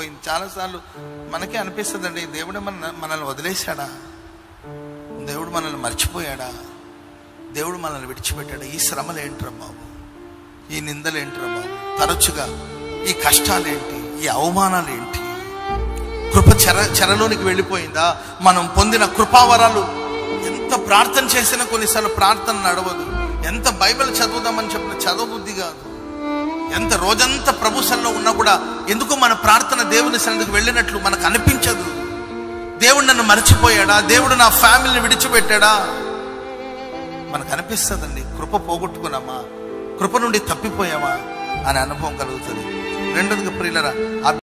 వెళ్ళిపోయింది చాలాసార్లు మనకే అనిపిస్తుందండి దేవుడు మన మనల్ని వదిలేశాడా దేవుడు మనల్ని మర్చిపోయాడా దేవుడు మనల్ని విడిచిపెట్టాడా ఈ శ్రమలు ఏంట్రా బాబు ఈ నిందలు ఏంట్రా బాబు తరచుగా ఈ కష్టాలేంటి ఈ అవమానాలు ఏంటి కృప చెర చెరలోనికి వెళ్ళిపోయిందా మనం పొందిన కృపావరాలు ఎంత ప్రార్థన చేసినా కొన్నిసార్లు ప్రార్థన నడవదు ఎంత బైబిల్ చదువుదామని చెప్పిన చదవబుద్ధి కాదు ఎంత రోజంతా ప్రభుసల్లో ఉన్నా కూడా ఎందుకు మన ప్రార్థన దేవుని సన్నిధికి వెళ్ళినట్లు మనకు అనిపించదు దేవుడు నన్ను మర్చిపోయాడా దేవుడు నా ఫ్యామిలీని విడిచిపెట్టాడా మనకు అనిపిస్తుందండి కృప పోగొట్టుకున్నామా కృప నుండి తప్పిపోయామా అనే అనుభవం కలుగుతుంది రెండోదిగా ప్రియులరా ఆ